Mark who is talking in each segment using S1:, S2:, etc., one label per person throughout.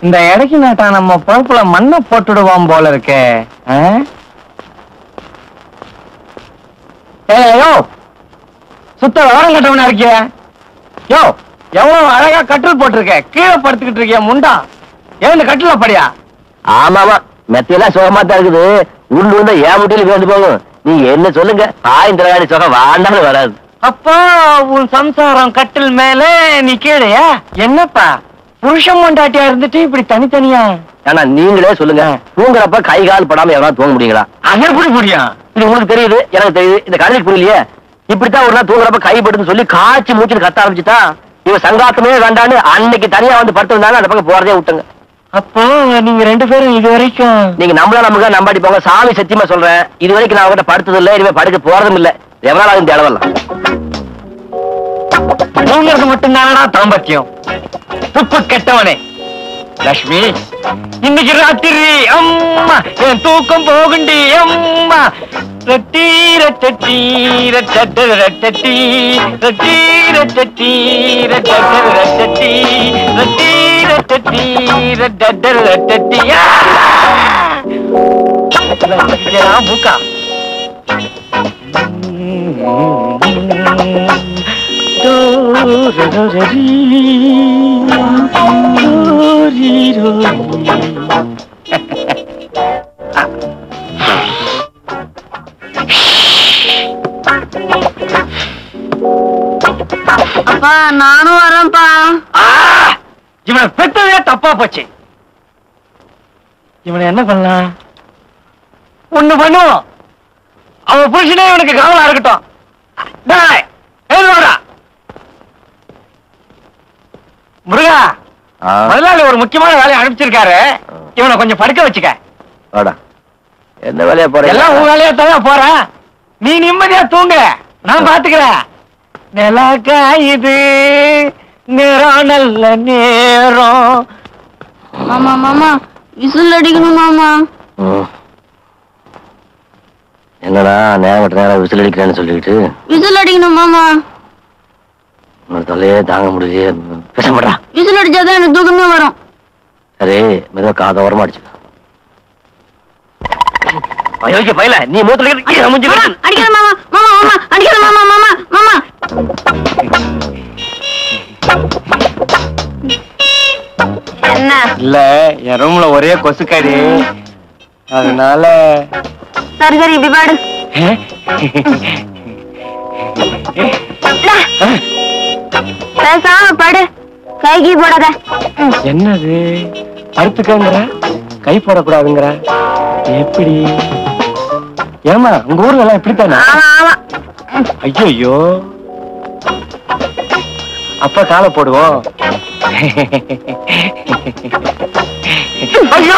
S1: இந்த இடைக்கு நாட்டா நம்ம பொழப்புல மண்ணை போட்டுடுவான் போல இருக்கே ஆ? ஏய், யோ சுத்த விவரம் கட்டவனா இருக்கிய யோ எவ்வளவு அழகா கட்டில் போட்டிருக்க கீழே படுத்துக்கிட்டு இருக்கிய முண்டா ஏன் இந்த கட்டில படியா
S2: ஆமாமா மெத்தையெல்லாம் சுகமா தான் இருக்குது உருண்டு வந்தா ஏன் முட்டியில பேந்து போகும் நீங்க என்ன சொல்லுங்க தாயின் திரகாடி சுகம் வாண்டாலும் வராது
S1: அப்பா உன் சம்சாரம் கட்டில் மேல நீ கீழையா என்னப்பா புருஷன் மண்டாட்டியா இருந்துட்டு இப்படி தனித்தனியா
S2: ஆனா நீங்களே சொல்லுங்க தூங்குறப்ப கை கால் படாம எவனா தூங்க முடியுங்களா
S1: அது எப்படி முடியும்
S2: இது உங்களுக்கு தெரியுது எனக்கு தெரியுது இந்த கதைக்கு புரியலையே இப்படித்தான் ஒரு நாள் தூங்குறப்ப கை பட்டுன்னு சொல்லி காய்ச்சி மூச்சுன்னு கத்த ஆரம்பிச்சுட்டா இவ சங்காத்தமே வேண்டான்னு அன்னைக்கு தனியா வந்து படுத்து வந்தாங்க அந்த பக்கம் போறதே விட்டுங்க
S1: அப்போ நீங்க ரெண்டு பேரும் இது வரைக்கும்
S2: நீங்க நம்மளா நமக்கு நம்பாடி போங்க சாமி சத்தியமா சொல்றேன் இது வரைக்கும் நான் அவங்ககிட்ட படுத்தது இல்ல இனிமே படுக்க போறதும் இல்ல எவ்வளவு நாள் இந்த அளவெல்லாம்
S1: தூங்குறது மட்டும்தானடா தாம்பத்தியம் துப்பு கெட்டவனே லக்ஷ்மி இன்னைக்கு ராத்திரி அம்மா என் தூக்கம் போகுண்டி அம்மா ரட்டி ரட்டி ரட்டி ரட்டி ரட்டி ரட்டி ரட்டி ரட்டி ரட்டி ரட்டி மூக்கா
S3: அப்பா நானும் வரேன்ப்பா
S1: இவனை பெத்ததே தப்பா போச்சு இவனை என்ன பண்ணலாம் ஒண்ணு பண்ணுவோம் அவன் புருஷனே இவனுக்கு கவலா இருக்கட்டும் டேய், எழுந்து வாடா. முருகா முதலாளி ஒரு முக்கியமான வேலையை அனுப்பிச்சிருக்காரு இவனை கொஞ்சம் படுக்க வச்சுக்க
S2: வாடா என்ன வேலையா போறீங்க
S1: எல்லாம் உன் வேலையா தான் போறேன் நீ நிம்மதியா தூங்க நான் பாத்துக்கிறேன் நிலாக்கா இது நேரம் நல்ல நேரம்
S3: மாமா மாமா விசில் அடிக்கணும் மாமா
S2: ம். என்னடா நேரம் நேரம் விசில் அடிக்கிறேன்னு சொல்லிட்டு
S3: விசில் அடிக்கணும் மாமா
S2: உன்னோட தொல்லையே தாங்க முடியலையே பேச மாட்டா
S3: விசில் அடிச்சாதான் எனக்கு தூக்கமே வரும்
S2: சரி மெதுவா காத ஓரமா அடிச்சு அயோக்கிய பையல நீ மூத்துல மூஞ்சி
S3: மாமா, அடிக்காத மாமா மாமா மாமா அடிக்காத மாமா மாமா மாமா என்ன
S1: இல்ல என் ரூம்ல ஒரே கொசுக்கடி அதனால
S3: சரி சரி இப்படி பாடு பேசாம படு கைகி போடாத ம்.
S1: என்னது படுத்துக்கங்கிற கை போடக்கூடாதுங்கிற எப்படி ஏமா உங்க ஊர்ல எல்லாம் இப்படித்தானே
S3: ஆமா ஆமா
S1: ஐயோ அப்ப காலை போடுவோம் ஐயோ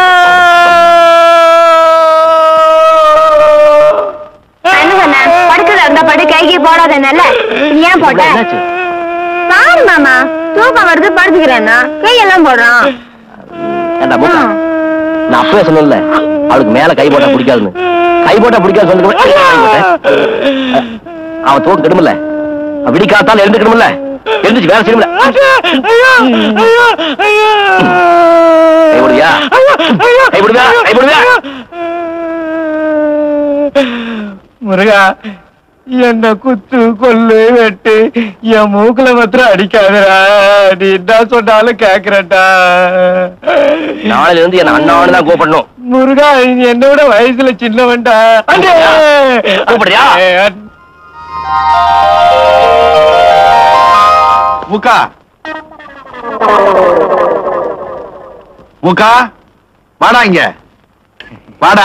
S3: நான் என்ன சொன்னேன் படுக்கல இருந்தா படு கைகி போடாதேன்னல நீ ஏன் போட்ட
S2: என்னாச்சு
S3: சாரி மாமா தூக்கம் வருது படுத்துக்கிறேன்னா கையெல்லாம் போடுறான்
S2: ஏண்டா மூக்கா நான் அப்பவே சொன்னேன்ல அவளுக்கு மேல கை போட்டா பிடிக்காதுன்னு கை போட்டா பிடிக்காது சொன்னதுக்கு அப்புறம் கை போட்டேன். அவன் தூக்கம் கெடுமல்ல விடி காத்தால எழுந்துக்கணும்ல எழுந்துச்சு வேலை செய்யணும்ல கை போடுவியா கை போடுவியா கை போடுவியா
S1: முருகா என்ன குத்து கொல்லு வெட்டு என் மூக்குல மாத்திரம் அடிக்காதடா நீ என்ன சொன்னாலும் கேக்குறடா
S2: நாளையில இருந்து என்ன அண்ணாவனு தான் கூப்பிடணும்
S1: முருகா நீ என்னோட வயசுல சின்னவன்டா அண்ணே!
S2: கூப்பிடுறியா?
S4: முக்கா முக்கா வாடா இங்க வாடா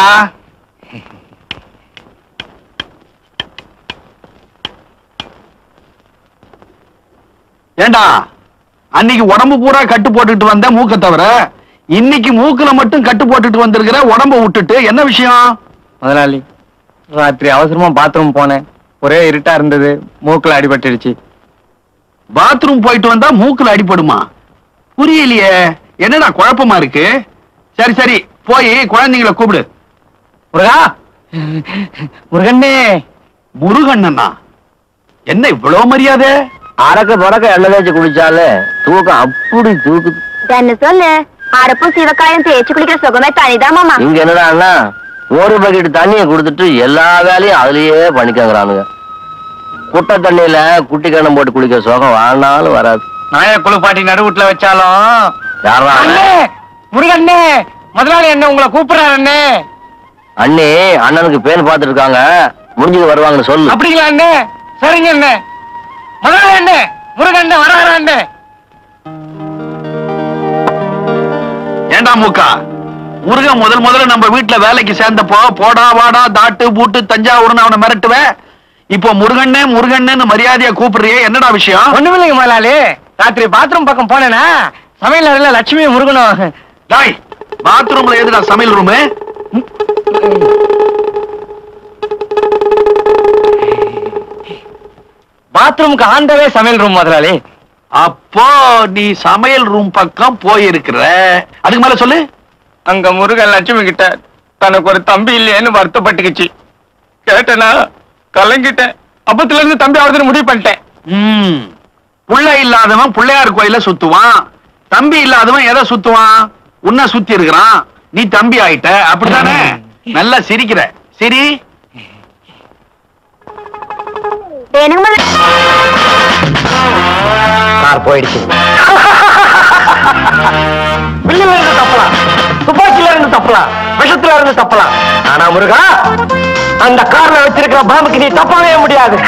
S4: ஏண்டா அன்னைக்கு உடம்பு பூரா கட்டு போட்டுட்டு வந்த மூக்க தவிர இன்னைக்கு மூக்குல மட்டும் கட்டு போட்டுட்டு வந்திருக்கிற உடம்ப விட்டுட்டு என்ன விஷயம்
S1: முதலாளி ராத்திரி அவசரமா பாத்ரூம் போனேன் ஒரே இருட்டா இருந்தது மூக்குல அடிபட்டுடுச்சு
S4: பாத்ரூம் போயிட்டு வந்தா மூக்குல அடிபடுமா புரியலையே என்னடா குழப்பமா இருக்கு சரி சரி போய் குழந்தைங்கள கூப்பிடு
S1: முருகா முருகண்ணே
S4: முருகண்ணனா என்ன இவ்வளவு மரியாதை
S2: அரக்க பறக்க எண்ணெய் தேய்ச்சி குடிச்சாலே தூக்கம் அப்படி தூக்குது
S3: என்ன சொல்லு அரைப்பும் சிவக்காயும் தேய்ச்சி குளிக்கிற சுகமே தனிதான் மாமா
S2: இங்க என்னடான்னா ஒரு பக்கெட் தண்ணியை கொடுத்துட்டு எல்லா வேலையும் அதுலயே பண்ணிக்கங்கிறானுங்க குட்டை தண்ணியில குட்டி கண்ணம் போட்டு குளிக்கிற சுகம் வாழ்நாளும் வராது
S1: நாய குளிப்பாட்டி நடுவுட்ல வச்சாலும்
S2: யாரா அவன்?
S1: அண்ணே முருகண்ணே முதலாளி என்ன உங்களை கூப்பிடுறாரு அண்ணே
S2: அண்ணி அண்ணனுக்கு பேன் பார்த்துட்டு இருக்காங்க முடிஞ்சது வருவாங்கன்னு சொல்லு
S1: அப்படிங்களா அண்ணே சரிங்க அண்ணே முதலாளி அண்ணே முருகண்ணே வராரு அண்ணே
S4: ஏண்டா மூக்கா முருகன் முதல் முதல்ல நம்ம வீட்டுல வேலைக்கு சேர்ந்தப்போ போடா வாடா தாட்டு பூட்டு தஞ்சாவூர்னு அவனை மிரட்டுவேன் இப்போ முருகண்ணே முருகண்ணேன்னு மரியாதையா கூப்பிடுறியே என்னடா விஷயம்
S1: ஒண்ணுமில்லைங்க முதலாளி ராத்திரி பாத்ரூம் பக்கம் போனேனா சமையல் அறையில லட்சுமி முருகனும்
S4: டாய் பாத்ரூம்ல எதுடா சமையல் ரூமு
S1: பாத்ரூமுக்கு ஆண்டவே சமையல் ரூம் முதலாளி
S4: அப்போ நீ சமையல் ரூம் பக்கம் போயிருக்கிற அதுக்கு மேல சொல்லு
S1: அங்க முருகன் லட்சுமி கிட்ட தனக்கு ஒரு தம்பி இல்லையேன்னு வருத்தப்பட்டுக்குச்சு கேட்டனா கலங்கிட்டேன் அப்பத்துல இருந்து தம்பி ஆகுதுன்னு முடிவு பண்ணிட்டேன்
S4: ம் புள்ள இல்லாதவன் பிள்ளையார் கோயில சுத்துவான் தம்பி இல்லாதவன் எதை சுத்துவான் உன்னை சுத்தி இருக்கிறான் நீ தம்பி ஆயிட்ட அப்படித்தானே நல்லா சிரிக்கிற சிரி
S3: எனக்கு முதல்ல
S2: கார் போயிடுச்சு
S1: வில்லுல இருந்து தப்பலாம் துப்பாக்கில இருந்து தப்பலாம் விஷத்துல இருந்து தப்பலாம் ஆனா முருகா அந்த கார்ல வச்சிருக்கிற பாம்புக்கு நீ தப்பவே முடியாது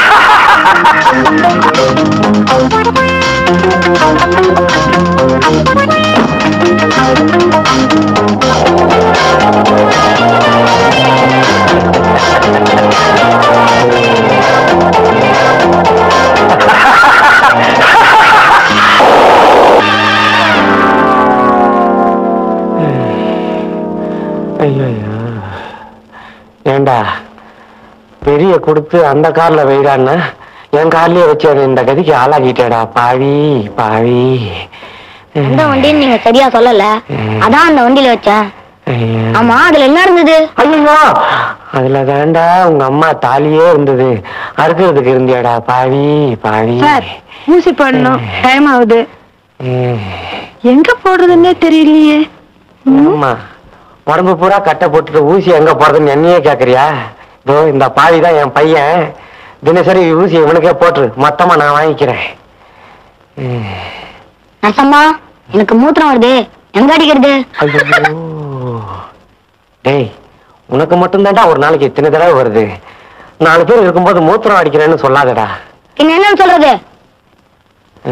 S1: ஐயோ ஏண்டா பெரிய கொடுத்து அந்த கார்ல வைடான்னு என் கார்லயே வச்சு அதை இந்த கதிக்கு ஆளாக்கிட்டேடா பாவி பாவி
S3: அந்த வண்டின்னு நீங்க சரியா சொல்லல அதான் அந்த வண்டியில வச்சேன்
S1: ஐயா.
S3: ஆமா அதுல என்ன இருந்தது
S1: ஐயோ அதுல தாண்டா உங்க அம்மா தாலியே இருந்தது அறுக்கிறதுக்கு இருந்தியாடா பாவி பாவி
S3: ஊசி போடணும் டைம் ஆகுது
S1: ம்.
S3: எங்க போடுறதுன்னே தெரியலையே
S1: அம்மா உடம்பு பூரா கட்டை போட்டுட்டு ஊசி எங்க போறதுன்னு என்னையே கேக்குறியா இதோ இந்த பாவி தான் என் பையன் தினசரி ஊசி இவனுக்கே போட்டுரு மொத்தமா நான் வாங்கிக்கிறேன் ம்.
S3: நசம்மா எனக்கு மூத்திரம் வருது எங்க அடிக்கிறது
S1: ஐயோ. டேய் உனக்கு மட்டும்தான்டா ஒரு நாளைக்கு இத்தனை தடவை வருது நாலு பேர் இருக்கும்போது மூத்திரம் அடிக்கிறேன்னு சொல்லாதடா
S3: என்ன என்னன்னு சொல்றது
S1: ஆ?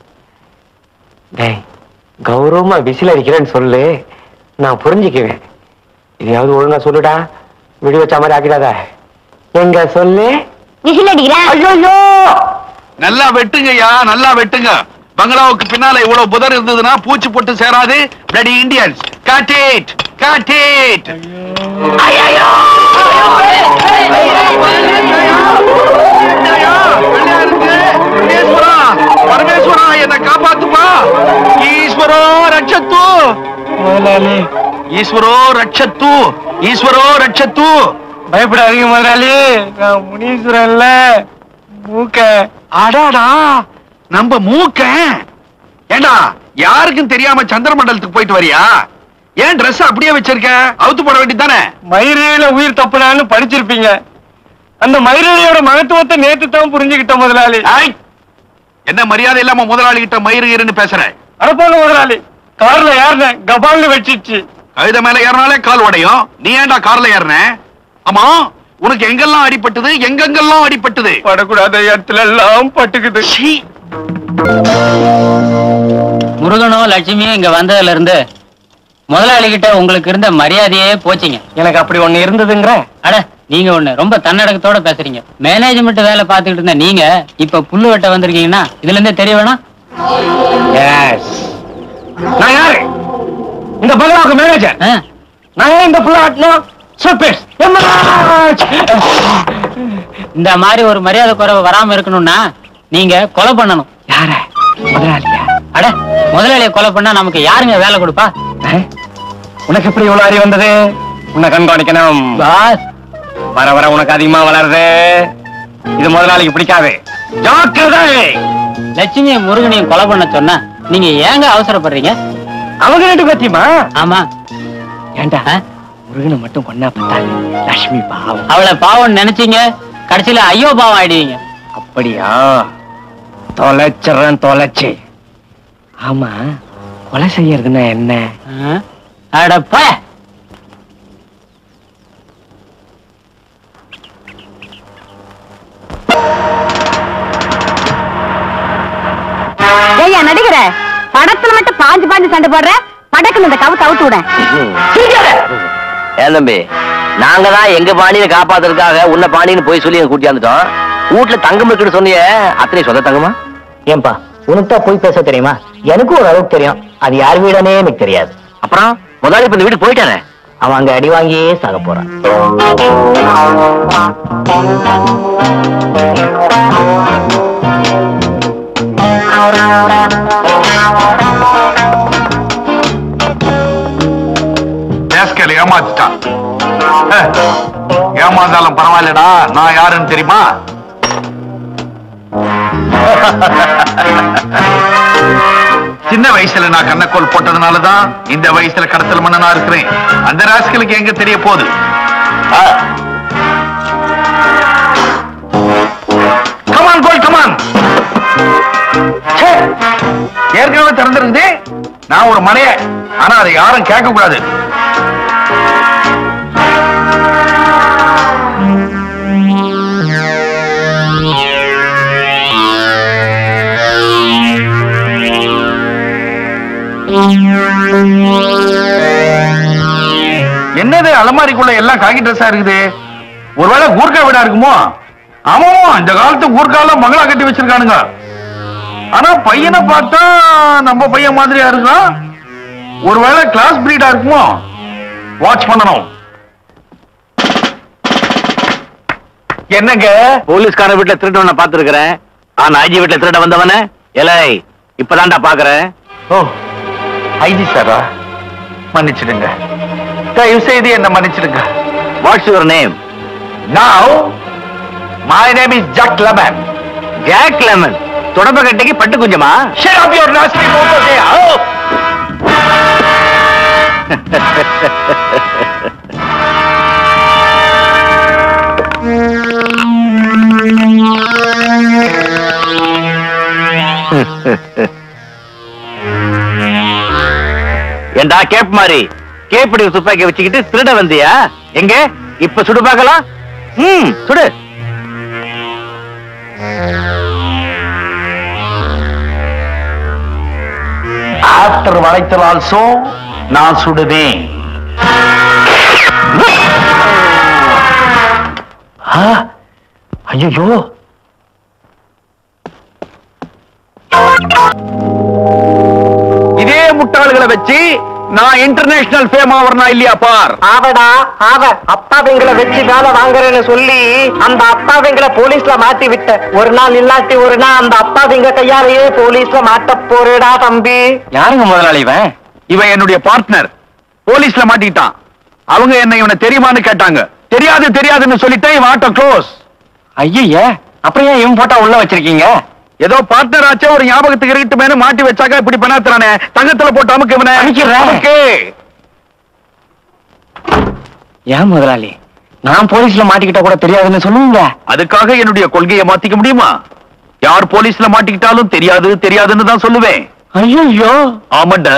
S1: டேய் கௌரவமா விசில் அடிக்கிறேன்னு சொல்லு நான் புரிஞ்சுக்குவேன் இதையாவது ஒழுங்கா சொல்லுடா விடி வச்ச மாதிரி ஆக்கிடாத எங்க சொல்லு
S3: விசில் அடிக்கிறேன்
S1: ஐயோ
S4: நல்லா வெட்டுங்கய்யா நல்லா வெட்டுங்க பங்களாவுக்கு பின்னால இவ்வளவு புதர் இருந்ததுன்னா பூச்சி போட்டு சேராது bloody Indians got it got it பரமேஸ்வரா என்ன காப்பாத்துப்பா ஈஸ்வரோ ரட்சத்து
S1: முதலாளி
S4: ஈஸ்வரோ ரட்சத்து ஈஸ்வரோ ரட்சத்து
S1: பயப்படாதீங்க முதலாளி நான் முனீஸ்வரன்ல மூக்க
S4: அடாடா நம்ம மூக்க ஏண்டா யாருக்கும் தெரியாம சந்திரமண்டலத்துக்கு போயிட்டு வரியா ஏன் Dress அப்படியே வச்சிருக்க அவுத்து போட வேண்டியதானே
S1: மயிரில உயிர் தப்புனான்னு படிச்சிருப்பீங்க அந்த மயிரிழையோட மகத்துவத்தை நேத்து தான் புரிஞ்சுக்கிட்டோம் முதலாளி
S4: என்ன மரியாதை இல்லாம முதலாளி கிட்ட மயிறு இருன்னு பேசுற
S1: அடப்போங்க முதலாளி கார்ல யாருன கபால்னு வச்சிச்சு
S4: கழுத மேல ஏறினாலே கால் உடையும் நீ ஏன்டா கார்ல ஏறின ஆமா உனக்கு எங்கெல்லாம் அடிபட்டது எங்கெங்கெல்லாம் அடிபட்டது
S1: படக்கூடாத இடத்துல எல்லாம் பட்டுக்குது
S4: சீ.
S5: முருகனும் லட்சுமியும் இங்க வந்ததுல இருந்து முதலாளி கிட்ட உங்களுக்கு இருந்த மரியாதையே போச்சுங்க
S1: எனக்கு அப்படி ஒண்ணு இருந்ததுங்கிற
S5: அட நீங்க ஒண்ணு ரொம்ப தன்னடக்கத்தோட பேசுறீங்க மேனேஜ்மெண்ட் வேலை பார்த்துக்கிட்டு இருந்த நீங்க இப்ப புல்லு வெட்ட வந்திருக்கீங்கன்னா இதுல இருந்தே தெரிய வேணாம்
S1: எஸ் நான் யாரு இந்த பங்களாவுக்கு மேனேஜர்
S5: ஆ?
S1: நான் ஏன் இந்த புள்ள ஆட்டணும் சூப்பர்
S5: இந்த மாதிரி ஒரு மரியாதை குறைவு வராம இருக்கணும்னா நீங்க கொலை பண்ணணும்
S1: யார முதலாளியா
S5: அட முதலாளியை கொலை பண்ணா நமக்கு யாருங்க வேலை கொடுப்பா
S1: அஹ்? உனக்கு எப்படி இவ்வளவு அறிவு வந்தது உன்னை கண்காணிக்கணும்
S5: பாஸ்
S1: வர வர உனக்கு அதிகமா வளருது இது முதலாளிக்கு பிடிக்காது ஜாக்கிரதை
S5: லட்சுமியை முருகனையும் கொலை பண்ண சொன்னா நீங்க ஏங்க அவசரப்படுறீங்க
S1: அவங்க ரெண்டு பத்தியுமா
S5: ஆமா
S1: ஏண்டா முருகனை மட்டும் கொண்டா பத்தாது லட்சுமி பாவம்
S5: அவளை பாவம் நினைச்சீங்க கடைசியில ஐயோ பாவம் ஆயிடுவீங்க
S1: அப்படியா தொலைச்சிடறேன் தொலைச்சு ஆமா கொலை செய்யறதுன்னா என்ன
S5: ஆ? அட போய
S3: ஏய்யா நடிக்கிற படத்துல மட்டும் பாஞ்சு பாஞ்சு சண்டை போடுற படக்குன்னு இந்த கவுத்து அவுத்து விட
S2: ஏன் தம்பி நாங்க தான் எங்க பாணியை காப்பாத்துறதுக்காக உன்ன பாணின்னு போய் சொல்லி எங்க கூட்டியாந்துட்டோம் வீட்டுல தங்கம் இருக்குன்னு சொன்னியே அத்தனை சொந்த தங்கமா
S1: ஏன்பா உனக்கு தான் போய் பேச தெரியுமா எனக்கும் ஒரு அளவுக்கு தெரியும் அது யார் வீடனே எனக்கு தெரியாது
S2: அப்புறம் முதலாளி இப்ப இந்த வீட்டுக்கு போயிட்டானே
S1: அவன் அங்க அடி வாங்கியே சாக போறான்
S4: பேஸ்கேல ஏமாத்திட்டான் ஹே, ஏமாந்தாலும் பரவாயில்லடா நான் யாருன்னு தெரியுமா சின்ன வயசுல நான் கண்ணக்கோல் போட்டதுனாலதான் இந்த வயசுல கடத்தல் மன்னனா இருக்கிறேன் அந்த ராசிகளுக்கு எங்க தெரிய போகுது கமான் கோல் கமான் ஏற்கனவே திறந்திருக்குது நான் ஒரு மனைய ஆனா அதை யாரும் கேட்க கூடாது என்னது அலமாரிக்குள்ள எல்லாம் காக்கி ட்ரெஸ்ஸா இருக்குது ஒருவேளை கூர்க்கா வீடா இருக்குமோ ஆமாமா இந்த காலத்து கூர்க்கால மகளா கட்டி வச்சிருக்கானுங்க ஆனா பையனை பார்த்தா நம்ம பையன் மாதிரியா இருக்கான் ஒருவேளை கிளாஸ் பிரீடா இருக்குமோ வாட்ச் பண்ணணும் என்னங்க
S2: போலீஸ்கார வீட்டுல திருடவன பாத்துருக்கிறேன் ஆனா ஐஜி வீட்டுல திருட வந்தவன எலை இப்பதான்டா பாக்குறேன்
S4: ஓ ஐஜி சாரா மன்னிச்சிடுங்க தயவு செய்து என்ன மன்னிச்சிடுங்க
S2: what's your name
S4: now my name is Jack Lemon
S2: Jack Lemon தொடப்ப கட்டைக்கு பட்டு குஞ்சமா
S4: Shut up your nasty mouth over there. Oh!
S2: ஏண்டா கேப் மாதிரி கேப்படி துப்பாக்கி வச்சுக்கிட்டு திருட வந்தியா எங்க இப்ப சுடு பார்க்கலாம் ம் சுடு
S4: ஆஃப்டர் வளைத்தல் ஆல்சோ நான் சுடுவேன்
S1: ஐயோ
S4: இதே முட்டாள்களை வச்சு நான் இன்டர்நேஷனல் ஃபேம் ஆவறனா இல்லையா பார்
S1: ஆவடா ஆவ அப்பாவிங்களை வச்சு வேலை வாங்குறேன்னு சொல்லி அந்த அப்பாவிங்களை போலீஸ்ல மாட்டி விட்ட ஒரு நாள் இல்லாட்டி ஒரு நாள் அந்த அப்பாவிங்க கையாலேயே போலீஸ்ல மாட்ட போறேடா தம்பி யாருங்க முதலாளி இவன்
S4: இவன் என்னுடைய பார்ட்னர் போலீஸ்ல மாட்டிக்கிட்டான் அவங்க என்ன இவனை தெரியுமான்னு கேட்டாங்க தெரியாது தெரியாதுன்னு சொல்லிட்டேன் இவன் ஆட்டோ க்ளோஸ்
S1: ஐய அப்புறம் ஏன் இவன் போட்டா உள்ள வச்சிருக்கீங்க
S4: ஏதோ பார்ட்னர் ஆச்சே ஒரு ஞாபகத்துக்கு இருக்கட்டுமேனு மாட்டி வச்சாக்க இப்படி பண்ணாத்துறானே தங்கத்துல போட்டு அமுக்கு இவனை
S1: அமுக்கிடுறேன்.
S4: அமுக்கு.
S1: ஏன் முதலாளி நான் போலீஸ்ல மாட்டிக்கிட்டா கூட தெரியாதுன்னு சொல்லுவீங்க
S4: அதுக்காக என்னுடைய கொள்கையை மாத்திக்க முடியுமா யார் போலீஸ்ல மாட்டிக்கிட்டாலும் தெரியாது தெரியாதுன்னு தான் சொல்லுவேன்
S1: ஐயோ
S4: ஆமாண்ட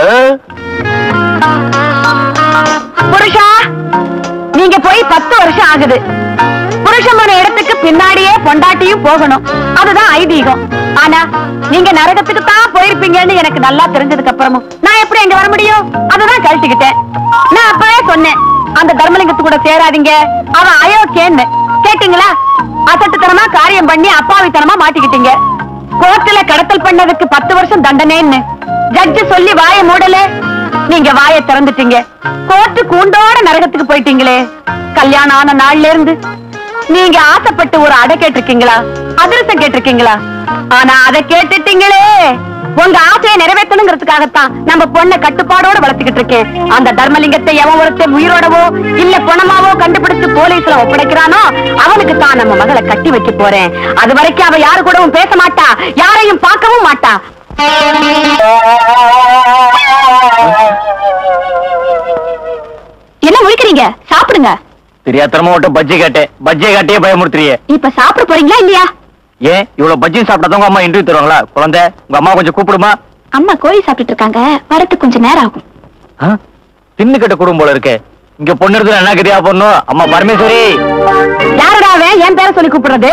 S3: புருஷா நீங்க போய் பத்து வருஷம் ஆகுது புருஷன் போன இடத்துக்கு பின்னாடியே பொண்டாட்டியும் போகணும் அதுதான் ஐதீகம் ஆனா நீங்க நரகத்துக்கு தான் போயிருப்பீங்கன்னு எனக்கு நல்லா தெரிஞ்சதுக்கு அப்புறமும் நான் எப்படி அங்க வர முடியும் அதுதான் கழட்டிக்கிட்டேன் நான் அப்பவே சொன்னேன் அந்த தர்மலிங்கத்து கூட சேராதீங்க அவன் அயோக்கியன்னு கேட்டீங்களா அசட்டுத்தனமா காரியம் பண்ணி அப்பாவித்தனமா மாட்டிக்கிட்டீங்க கோர்ட்டுல கடத்தல் பண்ணதுக்கு பத்து வருஷம் தண்டனைன்னு ஜட்ஜு சொல்லி வாயை மூடல நீங்க வாயை திறந்துட்டீங்க கோர்ட்டு கூண்டோட நரகத்துக்கு போயிட்டீங்களே கல்யாணம் ஆன நாள்ல இருந்து நீங்க ஆசைப்பட்டு ஒரு அடை கேட்டிருக்கீங்களா அதிரசம் கேட்டிருக்கீங்களா ஆனா அதை கேட்டுட்டீங்களே உங்க ஆசையை நிறைவேற்றணுங்கிறதுக்காகத்தான் நம்ம பொண்ணை கட்டுப்பாடோட வளர்த்துக்கிட்டு இருக்கேன் அந்த தர்மலிங்கத்தை எவன் ஒருத்தன் உயிரோடவோ இல்ல பணமாவோ கண்டுபிடிச்சு போலீஸ்ல ஒப்படைக்கிறானோ அவனுக்கு தான் நம்ம மகளை கட்டி வைக்க போறேன் அது வரைக்கும் அவ யாரு கூடவும் பேச மாட்டா யாரையும் பார்க்கவும் மாட்டா என்ன முழிக்கிறீங்க சாப்பிடுங்க
S2: தெரியாத்தனமா விட்டு பஜ்ஜி காட்டே பஜ்ஜியை காட்டியே பயமுறுத்துறியே
S3: இப்ப சாப்பிட போறீங்களா இல்லையா
S2: ஏன் இவ்வளவு பஜ்ஜி சாப்பிட்டா உங்க அம்மா இன்டர்வியூ தருவாங்களா குழந்தை உங்க அம்மா கொஞ்சம் கூப்பிடுமா
S3: அம்மா கோழி சாப்பிட்டுட்டு இருக்காங்க வரதுக்கு கொஞ்சம் நேரம் ஆகும்
S2: ஆ? தின்னு கட்ட குடும்பம் போல இருக்கு இங்க பொண்ணு எடுத்து என்ன கரியா பொண்ணு அம்மா பரமேஸ்வரி
S3: யாருடா அவன் என் பேரை சொல்லி கூப்பிடுறது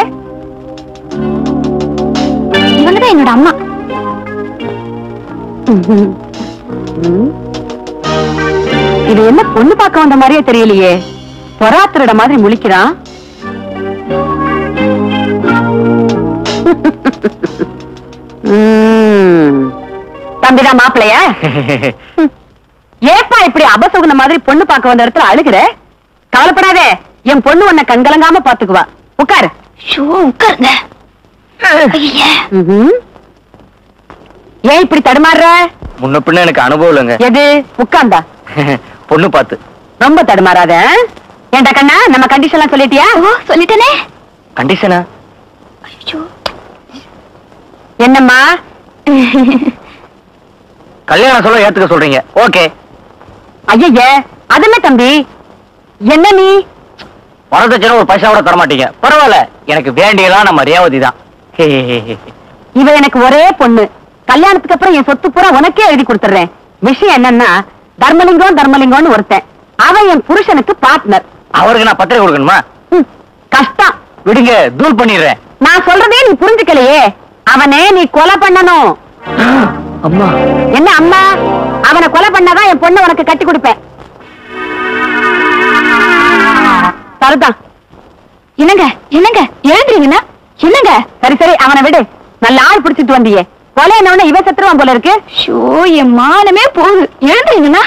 S3: இவங்கதான் என்னோட அம்மா இது என்ன பொண்ணு பார்க்க வந்த மாதிரியே தெரியலையே பொறாத்திரட மாதிரி முழிக்கிறான் ம். தம்பிதான் மாப்பிளைய ஏப்பா இப்படி அபசகுன மாதிரி பொண்ணு பார்க்க வந்த இடத்துல அழுகுற கவலைப்படாதே என் பொண்ணு உன்னை கண்கலங்காம பாத்துக்குவா உட்காரு உட்காருங்க ஏன் இப்படி தடுமாறுற
S2: முன்ன பின்ன எனக்கு அனுபவம் இல்லைங்க
S3: எது உட்கார்ந்தா
S2: பொண்ணு பார்த்து
S3: ரொம்ப தடுமாறாத ஏன்டா கண்ணா நம்ம கண்டிஷன்லாம் சொல்லிட்டியா சொல்லிட்டேனே
S2: கண்டிஷனா
S3: என்னம்மா
S2: கல்யாணம் சொல்ல ஏத்துக்க சொல்றீங்க ஓகே
S3: ஐய அதென்ன தம்பி என்ன நீ
S2: வரதட்சணை ஒரு பைசா கூட தர மாட்டீங்க பரவாயில்ல எனக்கு வேண்டியெல்லாம் நம்ம ரேவதி தான்
S3: இவ எனக்கு ஒரே பொண்ணு கல்யாணத்துக்கு அப்புறம் என் சொத்து பூரா உனக்கே எழுதி கொடுத்துறேன் விஷயம் என்னன்னா தர்மலிங்கம் தர்மலிங்கம்னு ஒருத்தன் அவன் என் புருஷனுக்கு பார்ட்னர்
S2: அவருக்கு நான் பத்திரிக்கை கொடுக்கணுமா
S3: கஷ்டம்
S2: விடுங்க தூள் பண்ணிடுறேன்
S3: நான் சொல்றதே நீ புரிஞ்சுக்கலையே அவனே நீ கொலை பண்ணணும்
S2: அம்மா
S3: என்ன அம்மா அவனை கொலை பண்ணாதான் என் பொண்ணு உனக்கு கட்டி கொடுப்பேன் சரிதான் என்னங்க என்னங்க எழுதுறீங்கன்னா என்னங்க சரி சரி அவனை விடு நல்ல ஆள் பிடிச்சிட்டு வந்தியே கொலை என்ன இவன் செத்துருவான் போல இருக்கு ஷோ என் மானமே போகுது எழுதுறீங்கன்னா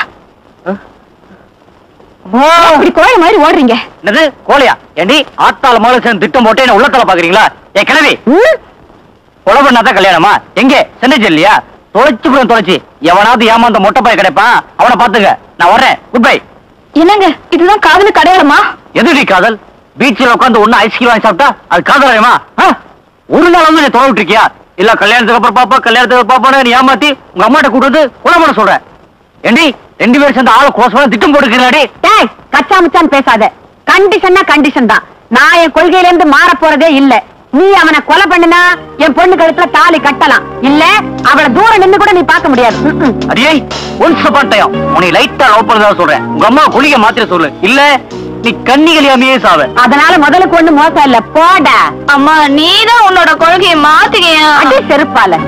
S3: இப்படி கோழி மாதிரி ஓடுறீங்க
S2: என்னது கோழியா ஏண்டி ஆத்தால மாலை சேர்ந்து திட்டம் போட்டு என்ன உள்ளத்தால பாக்குறீங்களா ஏ கிழவி
S3: ம்?
S2: கொலை பண்ணாதான் கல்யாணமா எங்க சென்னை இல்லையா தொலைச்சு போய் தொலைச்சு எவனாவது ஏமாந்த மொட்டை பாய் கிடைப்பான் அவனை பாத்துங்க நான் வர்றேன் குட் பை
S3: என்னங்க இதுதான் காதலு கடையாளமா
S2: எதுடி காதல் பீச்சில் உட்காந்து ஒண்ணு ஐஸ்கிரீம் வாங்கி சாப்பிட்டா அது காதலாயமா ஒரு நாள் வந்து நீ தொலை விட்டுருக்கியா இல்ல கல்யாணத்துக்கு அப்புறம் பாப்பா கல்யாணத்துக்கு அப்புறம் பாப்பான்னு நீ ஏமாத்தி உங்க அம்மாட்ட கூட்டு வந்து கொலை பண்ண சொல்றேன் ஏண்டி ரெண்டு பேரும் சேர்ந்து ஆளை கோசமா திட்டம் போட்டுக்கிறாடி
S3: டேய் கச்சா முச்சான்னு பேசாத கண்டிஷன்னா கண்டிஷன் தான் நான் என் கொள்கையில இருந்து மாற போறதே இல்ல நீ அவனை கொலை பண்ணுனா என் பொண்ணு கழுத்துல தாலி கட்டலாம் இல்ல அவளை தூரம் நின்னு கூட நீ பார்க்க முடியாது ம்ம்.
S2: அடியே ஒன்ஸ் அப்பான் டைம் உன்னை லைட்டா லவ் பண்ணதா சொல்றேன் உங்க அம்மா குளிக்க மாத்திர சொல்லு இல்ல நீ கண்ணிகளையாமையே சாவ
S3: அதனால முதலுக்கு ஒண்ணு மோசம் இல்ல போடா
S6: அம்மா நீதான் உன்னோட கொள்கையை மாத்திக்கையா
S3: அடி செருப்பால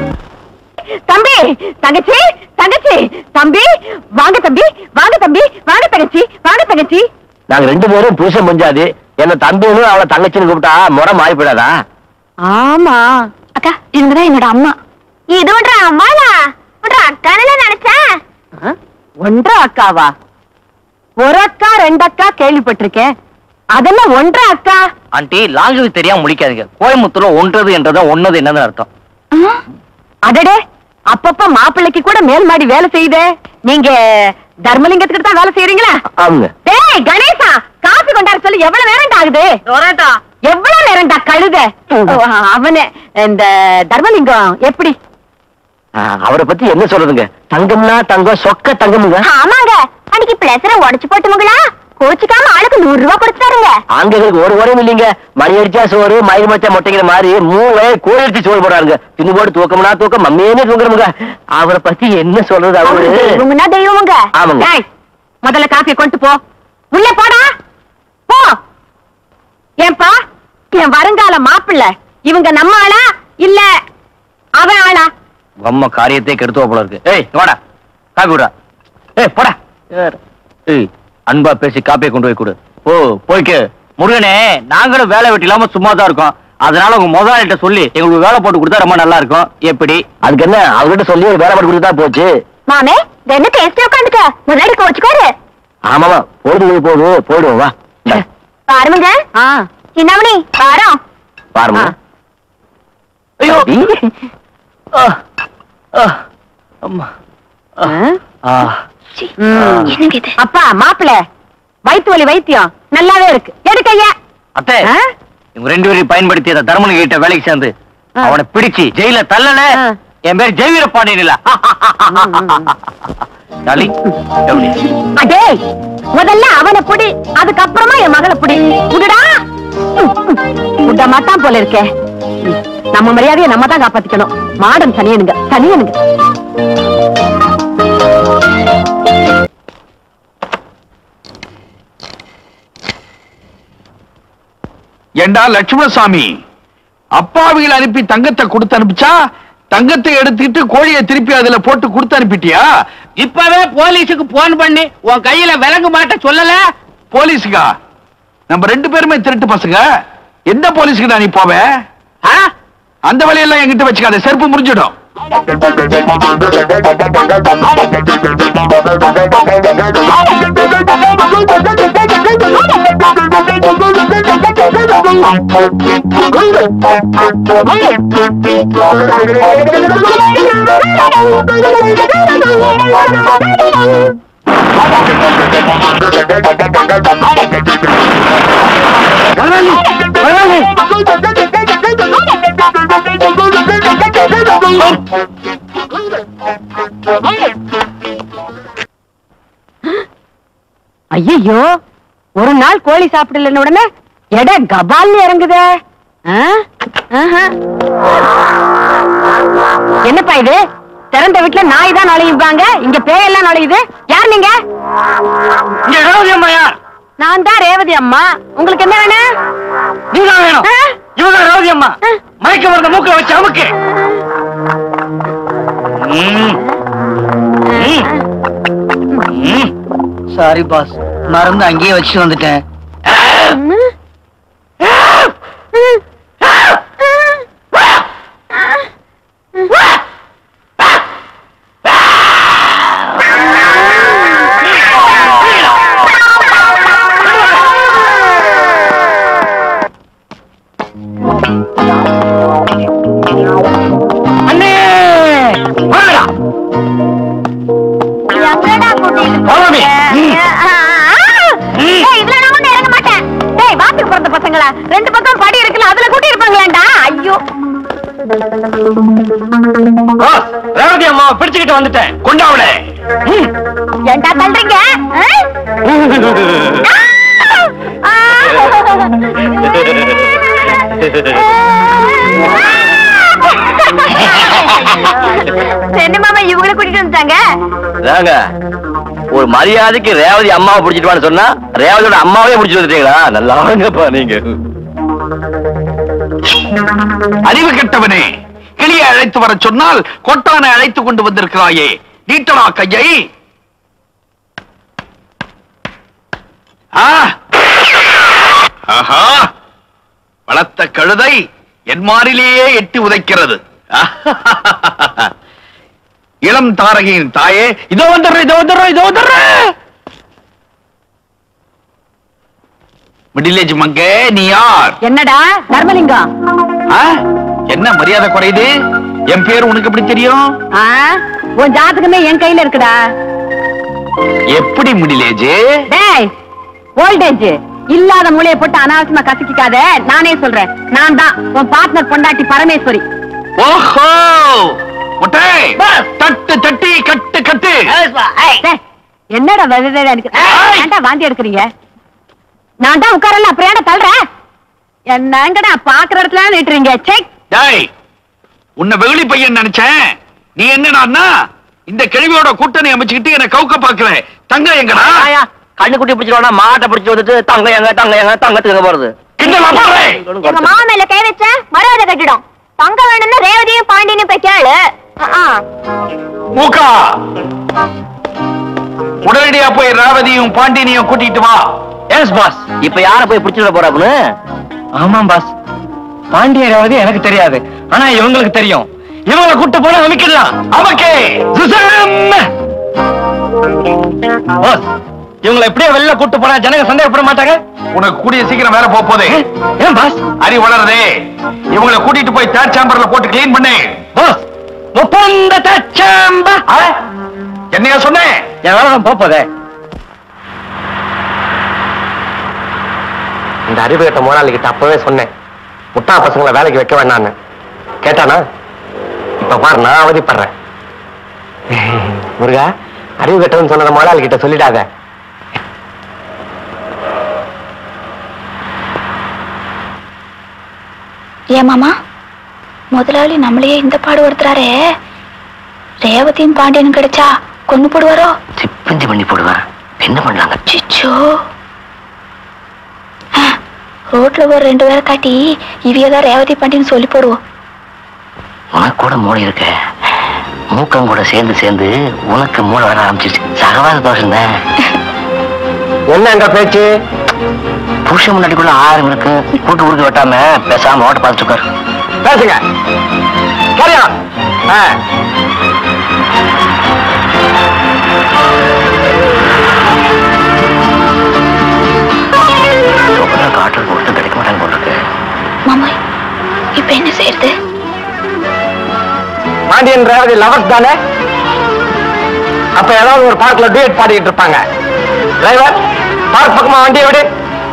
S3: தம்பி தங்கச்சி தங்கச்சி தம்பி வாங்க தம்பி வாங்க தம்பி வாங்க தங்கச்சி வாங்க தங்கச்சி
S2: நாங்க ரெண்டு பேரும் புருஷன் பஞ்சாது என்ன தம்பின்னு அவளை தங்கச்சின்னு கூப்பிட்டா முறை மாறி போயிடாதா
S3: ஆமா
S6: அக்கா இவங்கதான் என்னோட அம்மா இது ஒன்றா அம்மாளா ஒன்றா அக்கானல நினைச்சேன்
S3: ஒன்றரை அக்காவா ஒரு அக்கா ரெண்டு அக்கா கேள்விப்பட்டிருக்கேன் அதெல்லாம் ஒன்றரை அக்கா
S2: ஆண்டி லாங்குவேஜ் தெரியாம முடிக்காதீங்க கோயம்புத்தூர்ல ஒன்றது என்றதா ஒன்னது என்னன்னு அர்த்தம்
S3: அடடே அப்பப்ப மாப்பிள்ளைக்கு கூட மேல் மாடி வேலை செய்யுதே நீங்க தர்மலிங்கத்துக்கு தான் வேலை செய்யறீங்களா
S2: அவங்க
S3: டேய் கணேசா காசு கொண்டாட சொல்லி எவ்வளவு நேரம் ஆகுது எவ்வளவு நேரம்டா கழுத ஓ, அவனே இந்த தர்மலிங்கம் எப்படி
S2: அவரை பத்தி என்ன சொல்றதுங்க தங்கம்னா தங்கம் சொக்க தங்கமுங்க
S6: ஆமாங்க அன்னைக்கு பிளேசரை உடைச்சு போட்டுமுங்களா கோச்சிக்காம ஆளுக்கு நூறு ரூபாய் கொடுத்துட்டாருங்க
S2: ஆண்களுக்கு ஒரு குறையும் இல்லைங்க மணி அடிச்சா சோறு மயில் மச்சா மொட்டைங்கிற மாதிரி மூளை கோழி அடிச்சு சோறு போடுறாங்க தின்னு போட்டு தூக்கம்னா தூக்கம் மம்மியே தூங்குறமுங்க அவரை பத்தி என்ன சொல்றது அவரு
S3: இவங்கன்னா தெய்வமுங்க
S2: ஆமாங்க.
S3: டேய், முதல்ல காப்பியை கொண்டு போ உள்ள போடா போ ஏன்பா என் வருங்கால மாப்பிள்ளை இவங்க நம்ம ஆளா இல்ல அவன் ஆளா
S2: அம்மா காரியத்தை கெடுத்துவ போல இருக்கு ஏய் இங்க வாடா காப்பி விடா ஏய் போடா ஏய் அன்பா பேசி காப்பியை கொண்டு போய் கொடு ஓ போய்க்கு முருகனே நாங்களும் வேலை வெட்டி இல்லாம சும்மா தான் இருக்கோம் அதனால உங்க முதலாளிகிட்ட சொல்லி எங்களுக்கு வேலை போட்டு கொடுத்தா ரொம்ப நல்லா இருக்கும் எப்படி அதுக்கு என்ன அவர்கிட்ட சொல்லி ஒரு வேலை போட்டு கொடுத்தா போச்சு
S6: மாமே என்ன டேஸ்ட் உட்காந்துக்க முன்னாடி கோச்சுக்கோரு
S2: ஆமாமா பொழுது போகுது போயிடுவோம் வா இந்தா,
S6: பாருங்க
S3: ஆ
S6: சின்னமணி பாரம்
S2: பாருமா
S3: ஆ.
S2: ஐயோ ஆ, ஆ, அம்மா ஆ, ஆ.
S3: ம்.
S6: என்னங்க இது
S3: அப்பா மாப்பிள்ளை வயிற்று வலி வைத்தியம் நல்லாவே இருக்கு எடுக்கையா
S2: அத்தை
S3: ஆ?
S2: இவங்க ரெண்டு பேரையும் பயன்படுத்தி அந்த தர்மன் கிட்ட வேலைக்கு சேர்ந்து
S3: ஆ.
S2: அவனை பிடிச்சு ஜெயில தள்ளல
S3: ஆ.
S2: என் பேர் ஜெயவீர பாண்டியன் டார்லிங் எப்படி
S3: அடே முதல்ல அவனை புடி அதுக்கப்புறமா என் மகளை புடி புடுடா புட்ட மாட்டான் போல இருக்கே ம், நம்ம மரியாதையை நம்ம தான் காப்பாத்திக்கணும் மாடன் சனியனுங்க சனியனுங்க
S4: ஏண்டா லட்சுமணசாமி அப்பாவிகள் அனுப்பி தங்கத்தை கொடுத்து அனுப்பிச்சா தங்கத்தை எடுத்துக்கிட்டு கோழியை திருப்பி அதுல போட்டு கொடுத்து அனுப்பிட்டியா
S5: இப்பவே போலீஸுக்கு போன் பண்ணி உன் கையில விலங்கு மாட்ட சொல்லல
S4: போலீஸுக்கா நம்ம ரெண்டு பேருமே திருட்டு பசங்க எந்த போலீஸுக்கு நீ போவ
S5: ஆ?
S4: அந்த வழியெல்லாம் என்கிட்ட வச்சுக்காத செருப்பு முறிஞ்சிடும்
S3: ஐயோ ஒரு நாள் கோழி சாப்பிடலன்னு உடனே எடை கபால்னு இறங்குதே ஆ? ஆஹா. என்னப்பா இது திறந்த வீட்டுல நாய் தான் நுழையுப்பாங்க இங்க பேயெல்லாம் நுழையுது யார் நீங்க
S2: இங்க ரேவதி அம்மா யார்
S3: நான் தான் ரேவதி அம்மா உங்களுக்கு என்ன வேணும்
S2: நீதான் வேணும்
S3: ஆ?
S2: இவங்க ரேவதி அம்மா
S3: ஆ.
S2: மயக்க மருந்த மூக்க வச்சு அமுக்கு சாரி பாஸ் மருந்து அங்கேயே வச்சுட்டு வந்துட்டேன் அண்ணே வாடா
S6: எங்கடா கூட்டிட்டு
S2: போலாமே. ம்.
S6: ஏய், இதுல நான் ஒண்ணும் இறங்க மாட்டேன்
S3: டேய் வாத்துக்கு பிறந்த பசங்களா ரெண்டு பக்கம் படி இருக்குல்ல அதுல கூட்டி இருப்பாங்களாண்டா ஐயோ
S2: பாஸ் ரேவதி அம்மா பிடிச்சுக்கிட்டு வந்துட்டேன்
S4: கொண்டாவல
S3: ஏன்டா தள்ளுறீங்க ஆ?
S6: சென்னு மாமா இவங்கள கூட்டிட்டு வந்துட்டாங்க
S2: நாங்க ஒரு மரியாதைக்கு ரேவதி அம்மாவை பிடிச்சிட்டு வான்னு சொன்னா ரேவதியோட அம்மாவே பிடிச்சிட்டு வந்துட்டீங்களா நல்லா வாங்கப்பா நீங்க
S4: அறிவு கெட்டவனே கிளியை அழைத்து வர சொன்னால் கொட்டானை அழைத்து கொண்டு வந்திருக்கிறாயே நீட்டடா கையை ஆ! ஆஹா வளர்த்த கழுதை என் மாறிலேயே எட்டி உதைக்கிறது இளம் தாரகையின் தாயே இதோ வந்துடுறேன் இதோ வந்துடுறேன் இதோ வந்துடுறேன் மிடிலேஜ் மங்க நீ யார்
S3: என்னடா தர்மலிங்கம்
S4: ஆ? என்ன மரியாதை குறையுது என் பேர் உனக்கு எப்படி தெரியும்
S3: ஆ? உன் ஜாதகமே என் கையில இருக்குடா
S4: எப்படி முடியலேஜ்
S3: டேய் ஓல்டேஜ் இல்லாத மூளைய போட்டு அனாவசியமா கசக்கிக்காத நானே சொல்றேன் நான் தான் உன் பார்ட்னர் பொண்டாட்டி பரமேஸ்வரி
S4: ஓஹோ முட்டை தட்டு தட்டி கட்டு கட்டு
S3: டேய், என்னடா வெதை எனக்கு
S4: ஏய்!
S3: ஏன்டா வாந்தி எடுக்கிறீங்க நான் தான் உட்காரல அப்புறம் ஏன்டா தள்ளுறேன் என்னங்கடா பாக்குற இடத்துல நிட்டுறீங்க செக்
S4: டேய் உன்னை வெகுளி பையன் நினைச்சேன் நீ என்னடான்னா இந்த கிழவியோட கூட்டணி அமைச்சுக்கிட்டு என்ன கவுக்க பாக்குற தங்க எங்கடா
S2: கண்ணு குட்டி பிடிச்சிருவானா மாட்டை பிடிச்சி வந்துட்டு தங்க எங்க தங்க எங்க தங்கத்துக்கு எங்க போறது
S4: கிண்டலா பாரு.
S6: எங்க மாமா மேல கை வச்ச மரியாதை கட்டிடும் தங்க வேணும்னா ரேவதியும் பாண்டியனும் போய் கேளு ஆ, ஆ.
S4: மூக்கா உடனடியா போய் ராவதியும் பாண்டினியும் கூட்டிட்டு வா
S2: எஸ் பாஸ் இப்ப யார போய் பிடிச்சிட போறாப்புன்னு ஆமாம் பாஸ் பாண்டிய ரேவதி எனக்கு தெரியாது ஆனா இவங்களுக்கு தெரியும் இவங்களை கூட்டு போனா அமைக்கலாம்
S4: அவக்கே
S2: பாஸ் இவங்களை எப்படியே வெளில கூட்டு போனா ஜனங்க சந்தேகப்பட மாட்டாங்க
S4: உனக்கு கூடிய சீக்கிரம் வேலை போக போதே
S2: ஏன் பாஸ்
S4: அறி வளருதே இவங்களை கூட்டிட்டு போய் தேர்ட் சாம்பர்ல போட்டு கிளீன் பண்ணு
S2: பாஸ் ஒப்பந்த தச்சாம்ப
S4: என்னையா சொன்னேன்
S2: என் வேலை தான் போப்பதே
S1: இந்த அறிவு கட்ட முதலாளி கிட்ட அப்பவே சொன்னேன் முட்டா பசங்களை வேலைக்கு வைக்க வேண்டான்னு கேட்டானா இப்ப பாரு நான் அவதிப்படுறேன் முருகா அறிவு கட்டவன் சொன்னதை முதலாளி கிட்ட சொல்லிடாத
S6: ஏன் மாமா முதலாளி நம்மளையே இந்த பாடு ஒருத்தராரே ரேவதியும் பாண்டியனும் கிடைச்சா கொண்டு போடுவாரோ
S2: சிப்பந்தி பண்ணி போடுவேன் என்ன பண்ணலாங்க
S6: சிச்சோ ஆ, ரோட்ல ஒரு ரெண்டு பேரை காட்டி இவியதான் ரேவதி பாண்டியன் சொல்லி போடுவோம்
S2: உனக்கு கூட மூளை இருக்க மூக்கம் கூட சேர்ந்து சேர்ந்து உனக்கு மூளை வர ஆரம்பிச்சிருச்சு சகவாத தோஷம் தான்
S1: என்ன அங்க பேச்சு
S2: புருஷன் முன்னாடிக்குள்ள ஆறு இருக்கு கூட்டு ஊருக்கு வெட்டாம பேசாம ஓட்ட பார்த்துட்டு உட்காரு
S1: பேசுங்க சரியா
S2: காட்டுக்கு ஒருத்தர் கிடைக்க மாட்டாங்க போல இருக்கு
S6: மாமா இப்ப என்ன செய்யறது
S1: பாண்டியன் ரேவதி லவர்ஸ் தானே அப்ப ஏதாவது ஒரு பார்க்ல டூயட் பாடிட்டு இருப்பாங்க டிரைவர் பார்க் பக்கமா வண்டியை விடு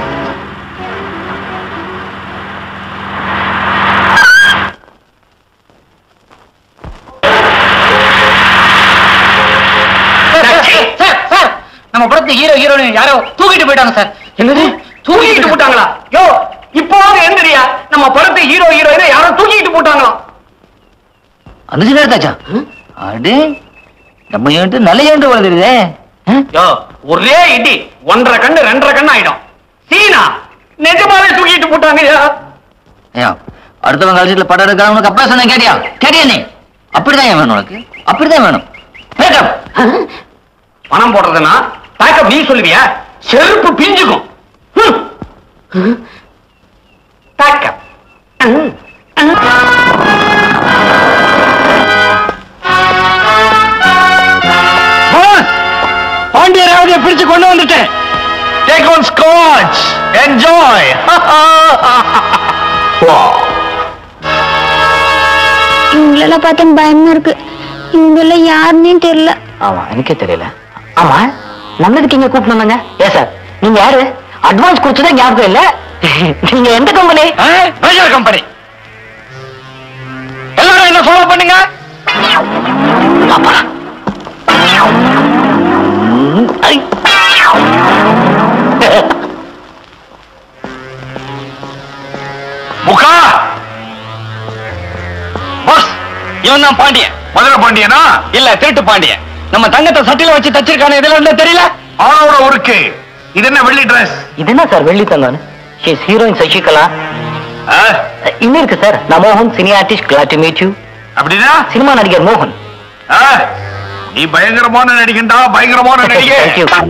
S5: நம்ம படத்து ஹீரோ ஹீரோயின் யாரோ தூக்கிட்டு போயிட்டாங்க சார்
S1: என்னது
S5: தூக்கிட்டு போட்டாங்களா யோ இப்போ எந்திரியா நம்ம படத்து ஹீரோ ஹீரோயினை யாரோ தூக்கிட்டு போட்டாங்களா
S2: அந்த நேரத்தாச்சா அடே நம்ம ஏன்ட்டு நல்ல ஏன்ட்டு வளர்ந்துருதே
S5: யோ ஒரே இடி ஒன்றரை கண்ணு ரெண்டரை கண்ணு ஆயிடும் சீனா நிஜமாவே தூக்கிட்டு போட்டாங்கயா
S2: ஐயா அடுத்தவங்க கழிச்சிட்டு படம் எடுக்கிற உனக்கு அப்பா சொன்ன கேட்டியா கேட்டியா நீ அப்படிதான் ஏன் வேணும் உனக்கு அப்படிதான் வேணும் மேக்கப்
S5: பணம் போடுறதுன்னா பேக்கப் நீ சொல்லுவியா செருப்பு பிஞ்சுக்கும் பேக்கப்
S1: பாண்டிய ரேவதியை பிடிச்சு கொண்டு வந்துட்டேன்
S4: டேக் ஒன் ஸ்காட்ச் என்ஜாய்
S6: இவங்களெல்லாம் பார்த்தா பயமா இருக்கு இவங்களெல்லாம் யாருன்னே தெரியல
S2: ஆமா எனக்கே தெரியல ஆமா நம்மளுக்கு இங்க கூப்பிட்டு வந்தாங்க ஏ சார் நீங்க யாரு அட்வான்ஸ் கொடுத்ததே ஞாபகம் இல்ல நீங்க எந்த கம்பெனி
S1: மேஜர் கம்பெனி எல்லாரும் என்ன ஃபாலோ பண்ணுங்க
S2: பாப்பா
S4: முகா
S1: பாஸ் இவன் தான் பாண்டியன்
S4: மதுரை பாண்டியனா
S1: இல்ல திருட்டு பாண்டியன் நம்ம தங்கத்தை சட்டில வச்சு தச்சிருக்கானே இதுல இருந்தா தெரியல
S4: ஆளோட ஒருக்கு இது என்ன வெள்ளி ட்ரெஸ்
S2: இது என்ன சார் வெள்ளி தங்கானு ஷீஸ் ஹீரோயின் சசிகலா இன்னும் இருக்கு சார் நான் மோகன் cine artist glad to meet you
S4: அப்படின்னா
S2: சினிமா நடிகர் மோகன்
S4: ஆ, நீ பயங்கரமான நடிகன்டா பயங்கரமான நடிகை
S2: Thank you.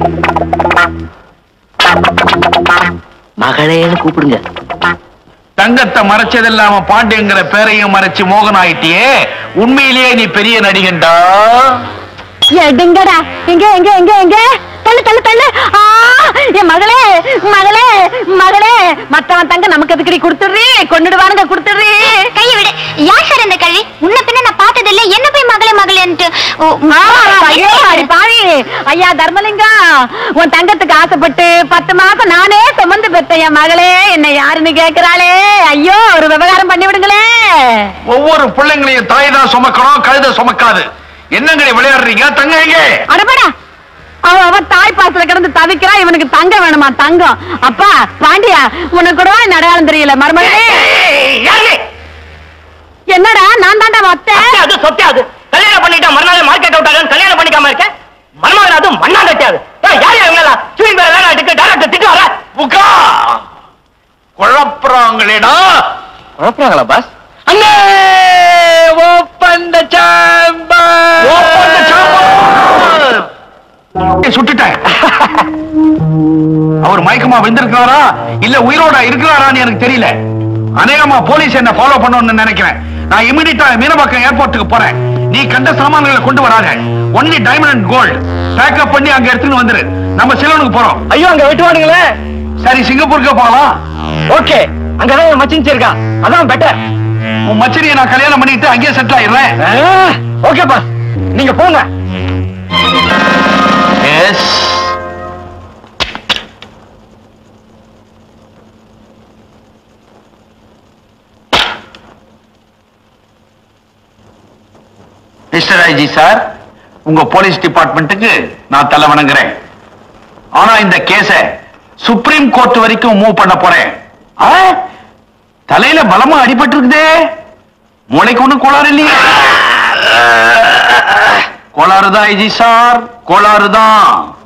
S2: மகளேன்னு கூப்பிடுங்க
S4: தங்கத்தை மறைச்சதில்லாம பாண்டியங்கிற பேரையும் மறைச்சு மோகன் ஆயிட்டியே உண்மையிலேயே நீ பெரிய நடிகன்டா
S3: எடுங்கடா எங்க எங்க எங்க எங்க தள்ளு தள்ளு தள்ளு ஆ என் மகளே மகளே மகளே மத்தவன் தங்க நமக்கு எதுக்கடி கொடுத்துடுறீ கொண்டுடுவானுங்க கொடுத்துடுறீ
S6: கையை விடு யார் சார் இந்த கல்வி முன்ன பின்ன நான் பார்த்தது இல்ல என்ன போய் மகளே மகளேன்ட்டு ஓ,
S3: ஐயோ அடி பாவி ஐயா தர்மலிங்கம் உன் தங்கத்துக்கு ஆசைப்பட்டு பத்து மாசம் நானே சுமந்து பெத்த என் மகளே என்ன யாருன்னு கேக்குறாளே ஐயோ ஒரு விவகாரம் பண்ணி விடுங்களே
S4: ஒவ்வொரு பிள்ளைங்களையும் தாய் தான் சுமக்கணும் கழுத சுமக்காது என்னங்கடி விளையாடுறீங்க தங்க எங்கே
S3: அடப்படா அவ அவ தாய் பாசல கிடந்து தவிக்கிறா இவனுக்கு தங்கம் வேணுமா தங்கம் அப்பா பாண்டியா உனக்கு கூட இந்த அடையாளம் தெரியல மருமகளே என்னடா நான் தாண்டா வத்தேன்
S5: அது சொத்தியாது கல்யாணம் பண்ணிட்டா மறுநாள் மார்க்கெட் அவுட் ஆகும் கல்யாணம் பண்ணிக்காம இருக்க மருமகன் அதுவும் மண்ணா கட்டியாது யார் யார் இவங்களா ஸ்விமிங் பேர் விளையாட்டுக்கு டேரக்டர் திட்டு வர
S4: முகா குழப்பறாங்களேடா
S2: குழப்பறாங்களா பாஸ்
S1: அண்ணே open the
S4: Open the chamber. ஏய், சுட்டுட்டேன் அவர் மயக்கமா விழுந்திருக்கிறாரா இல்ல உயிரோட இருக்கிறாரான்னு எனக்கு தெரியல அநேகமா போலீஸ் என்ன ஃபாலோ பண்ணணும்னு நினைக்கிறேன் நான் இமிடியட்டா மீனம்பாக்கம் ஏர்போர்ட்டுக்கு போறேன் நீ கண்ட சாமான்களை கொண்டு வராத only diamond and gold pack up அங்க எடுத்துன்னு வந்துரு நம்ம சிலோனுக்கு போறோம்
S1: ஐயோ அங்க வெட்டுவானுங்களே
S4: சரி சிங்கப்பூருக்கு போகலாம்
S1: ஓகே அங்கதான் என் மச்சின்ச்சி இருக்கா அதான் பெட்டர்
S4: உன் மச்சரியை நான் கல்யாணம் பண்ணிட்டு அங்கேயே செட்டில் ஆயிடுறேன்
S1: ஓகே பாஸ் நீங்க போங்க
S4: எஸ் மிஸ்டர் ஐஜி சார் உங்க போலீஸ் டிபார்ட்மெண்ட்டுக்கு நான் தலை வணங்குறேன் ஆனா இந்த கேஸ சுப்ரீம் கோர்ட் வரைக்கும் மூவ் பண்ண போறேன் ஆ? தலையில பலமா அடிபட்டு இருக்குதே மூளைக்கு ஒண்ணும் கோளாறு இல்லையே கோளாறு தான் ஐஜி சார் கோளாறு தான்